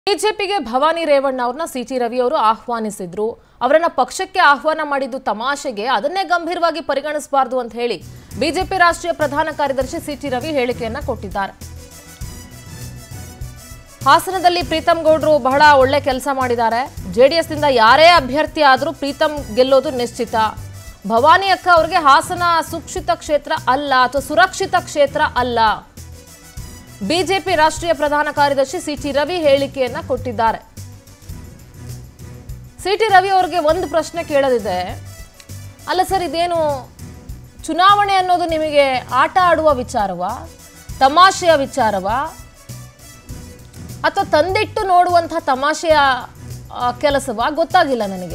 ಬಿಜೆಪಿಗೆ ಭವಾನಿ ರೇವಣ್ಣ ಅವ್ರನ್ನ C T Ravi ಅವರು ಆಹ್ವಾನಿಸಿದ್ರು ಅವರನ್ನ ಪಕ್ಷಕ್ಕೆ ಆಹ್ವಾನ ಮಾಡಿದ್ದು ತಮಾಷೆಗೆ ಅದನ್ನೇ ಗಂಭೀರವಾಗಿ ಪರಿಗಣಿಸಬಾರದು ಅಂತ ಹೇಳಿ ಬಿಜೆಪಿ ರಾಷ್ಟ್ರೀಯ ಪ್ರಧಾನ ಕಾರ್ಯದರ್ಶಿ ಸಿ ಟಿ ರವಿ ಹೇಳಿಕೆಯನ್ನ ಕೊಟ್ಟಿದ್ದಾರೆ ಹಾಸನದಲ್ಲಿ ಪ್ರೀತಂ ಗೌಡ್ರು ಬಹಳ ಒಳ್ಳೆ ಕೆಲಸ ಮಾಡಿದ್ದಾರೆ ಜೆಡಿಎಸ್ ನಿಂದ ಯಾರೇ ಅಭ್ಯರ್ಥಿ ಆದರೂ ಪ್ರೀತಂ ಗೆಲ್ಲೋದು ನಿಶ್ಚಿತ ಭವಾನಿ ಅಕ್ಕ ಅವ್ರಿಗೆ ಹಾಸನ ಸುಕ್ಷಿತ ಕ್ಷೇತ್ರ ಅಲ್ಲ ಅಥವಾ ಸುರಕ್ಷಿತ ಕ್ಷೇತ್ರ ಅಲ್ಲ ಬಿಜೆಪಿ ರಾಷ್ಟ್ರೀಯ ಪ್ರಧಾನ ಕಾರ್ಯದರ್ಶಿ ಸಿಟಿ ರವಿ ಹೇಳಿಕೆಯನ್ನ ಕೊಟ್ಟಿದ್ದಾರೆ ಸಿಟಿ ರವಿ ಅವರಿಗೆ ಒಂದು ಪ್ರಶ್ನೆ ಕೇಳೋದಿದೆ ಅಲ್ಲ ಸರ್ ಇದೇನು ಚುನಾವಣೆ ಅನ್ನೋದು ನಿಮಗೆ ಆಟ ಆಡುವ ವಿಚಾರವಾ ತಮಾಷೆಯ ವಿಚಾರವಾ ಅಥವಾ ತಂದಿಟ್ಟು ನೋಡುವಂಥ ತಮಾಷೆಯ ಆ, ಕೆಲಸವಾ ಗೊತ್ತಾಗಿಲ್ಲ ನನಗೆ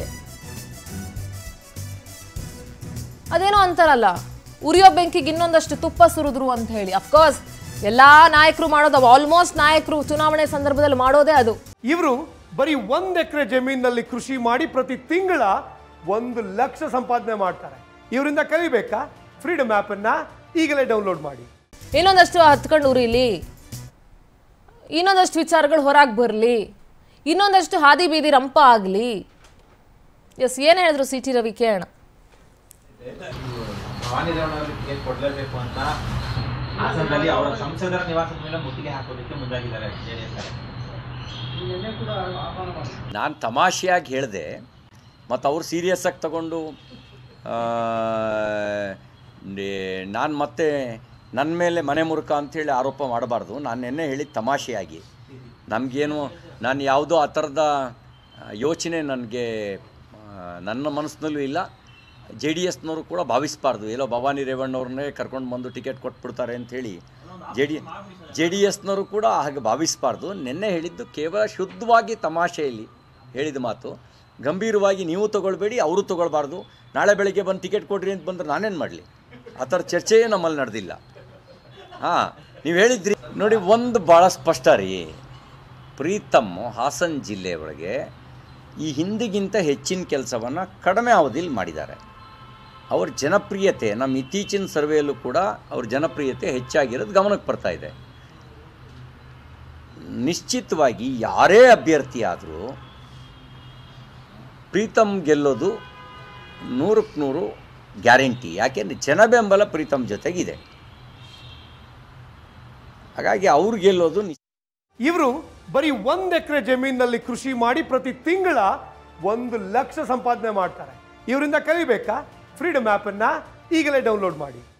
ಅದೇನೋ ಅಂತಾರಲ್ಲ ಉರಿಯೋ ಬೆಂಕಿಗೆ ಇನ್ನೊಂದಷ್ಟು ತುಪ್ಪ ಸುರಿದ್ರು ಅಂತ ಹೇಳಿ ಅಫ್ಕೋರ್ಸ್ ಎಲ್ಲಾ ನಾಯಕರು ಮಾಡೋದು ಆಲ್ಮೋಸ್ಟ್ ನಾಯಕರು ಚುನಾವಣೆ ಸಂದರ್ಭದಲ್ಲಿ ಮಾಡೋದೇ ಅದು ಇವರು ಬರೀ ಒಂದ್ ಎಕರೆ ಜಮೀನಿನಲ್ಲಿ ಕೃಷಿ ಮಾಡಿ ಪ್ರತಿ ತಿಂಗಳ ಒಂದು ಲಕ್ಷ ಸಂಪಾದನೆ ಮಾಡ್ತಾರೆ ಇವರಿಂದ ಕಲಿಬೇಕಾ ಫ್ರೀಡಮ್ ಆಪ್ ಅನ್ನ ಈಗಲೇ ಡೌನ್ಲೋಡ್ ಮಾಡಿ ಇನ್ನೊಂದಷ್ಟು ಹತ್ಕೊಂಡು ಉರಿಲಿ ಇನ್ನೊಂದಷ್ಟು ವಿಚಾರಗಳು ಹೊರಗೆ ಬರಲಿ ಇನ್ನೊಂದಷ್ಟು ಹಾದಿ ಬೀದಿ ರಂಪ ಆಗಲಿ ಎಸ್ ಏನು ಹೇಳಿದ್ರು ಸಿ ಟಿ ರವಿ ಕೇಳೋಣ ಭವಾನಿ ರೇವಣ್ಣ ಅವರಿಗೆ ಟಿಕೆಟ್ ಕೊಡಲೇಬೇಕು ಅಂತ ಹಾಸನದಲ್ಲಿ ಅವರ ಸಂಸದರ ನಿವಾಸದ ಮೇಲೆ ಮುತ್ತಿಗೆ ಹಾಕೋದಕ್ಕೆ ಮುಂದಾಗಿದ್ದಾರೆ ಜೆಡಿಎಸ್ ನಾನು ತಮಾಷೆಯಾಗಿ ಹೇಳಿದೆ ಮತ್ತು ಅವ್ರು ಸೀರಿಯಸ್ಸಾಗಿ ತಗೊಂಡು ನಾನು ಮತ್ತೆ ನನ್ನ ಮೇಲೆ ಮನೆ ಮುರುಕ ಅಂಥೇಳಿ ಆರೋಪ ಮಾಡಬಾರ್ದು ನಾನು ನಿನ್ನೆ ಹೇಳಿದ ತಮಾಷೆಯಾಗಿ ನಮಗೇನು ನಾನು ಯಾವುದೋ ಆ ಥರದ ಆ, ಯೋಚನೆ ನನಗೆ ನನ್ನ ಮನಸ್ಸಿನಲ್ಲೂ ಇಲ್ಲ ಜೆ ಡಿ ಎಸ್ನವರು ಕೂಡ ಭಾವಿಸಬಾರ್ದು ಎಲ್ಲೋ ಭವಾನಿ ರೇವಣ್ಣವ್ರನ್ನೇ ಕರ್ಕೊಂಡು ಬಂದು ಟಿಕೆಟ್ ಕೊಟ್ಬಿಡ್ತಾರೆ ಅಂಥೇಳಿ ಜೆ ಡಿ ಜೆ ಡಿ ಎಸ್ನವರು ಕೂಡ ಹಾಗೆ ಭಾವಿಸಬಾರ್ದು ನಿನ್ನೆ ಹೇಳಿದ್ದು ಕೇವಲ ಶುದ್ಧವಾಗಿ ತಮಾಷೆಯಲ್ಲಿ ಹೇಳಿದ ಮಾತು ಗಂಭೀರವಾಗಿ ನೀವು ತೊಗೊಳ್ಬೇಡಿ ಅವರು ತೊಗೊಳ್ಬಾರ್ದು ನಾಳೆ ಬೆಳಗ್ಗೆ ಬಂದು ಟಿಕೆಟ್ ಕೊಡ್ರಿ ಅಂತ ಬಂದ್ರೆ ನಾನೇನು ಮಾಡಲಿ ಆ ಥರ ಚರ್ಚೆಯೇ ನಮ್ಮಲ್ಲಿ ನಡೆದಿಲ್ಲ ಹಾಂ ನೀವು ಹೇಳಿದ್ರಿ ನೋಡಿ ಒಂದು ಭಾಳ ಸ್ಪಷ್ಟ ರೀ ಪ್ರೀತಮ್ ಹಾಸನ್ ಜಿಲ್ಲೆ ಒಳಗೆ ಈ ಹಿಂದಿಗಿಂತ ಹೆಚ್ಚಿನ ಕೆಲಸವನ್ನು ಕಡಿಮೆ ಅವಧಿಯಲ್ಲಿ ಮಾಡಿದ್ದಾರೆ ಅವ್ರ ಜನಪ್ರಿಯತೆ ನಮ್ಮ ಇತ್ತೀಚಿನ ಸರ್ವೆಯಲ್ಲೂ ಕೂಡ ಅವ್ರ ಜನಪ್ರಿಯತೆ ಹೆಚ್ಚಾಗಿರೋದು ಗಮನಕ್ಕೆ ಬರ್ತಾ ಇದೆ ನಿಶ್ಚಿತವಾಗಿ ಯಾರೇ ಅಭ್ಯರ್ಥಿ ಆದರೂ ಪ್ರೀತಮ್ ಗೆಲ್ಲೋದು ನೂರಕ್ಕೆ ನೂರು ಗ್ಯಾರಂಟಿ ಯಾಕೆಂದರೆ ಜನ ಬೆಂಬಲ ಪ್ರೀತಮ್ ಜೊತೆಗಿದೆ ಹಾಗಾಗಿ ಅವ್ರು ಗೆಲ್ಲೋದು ನಿಶ್ಚಿತ ಇವರು ಬರೀ ಒಂದ್ ಎಕರೆ ಜಮೀನಿನಲ್ಲಿ ಕೃಷಿ ಮಾಡಿ ಪ್ರತಿ ತಿಂಗಳ ಒಂದು ಲಕ್ಷ ಸಂಪಾದನೆ ಮಾಡ್ತಾರೆ ಇವರಿಂದ ಕಲಿಬೇಕಾ ಫ್ರೀಡಮ್ ಆಪ್ ಅನ್ನ ಈಗಲೇ ಡೌನ್ಲೋಡ್ ಮಾಡಿ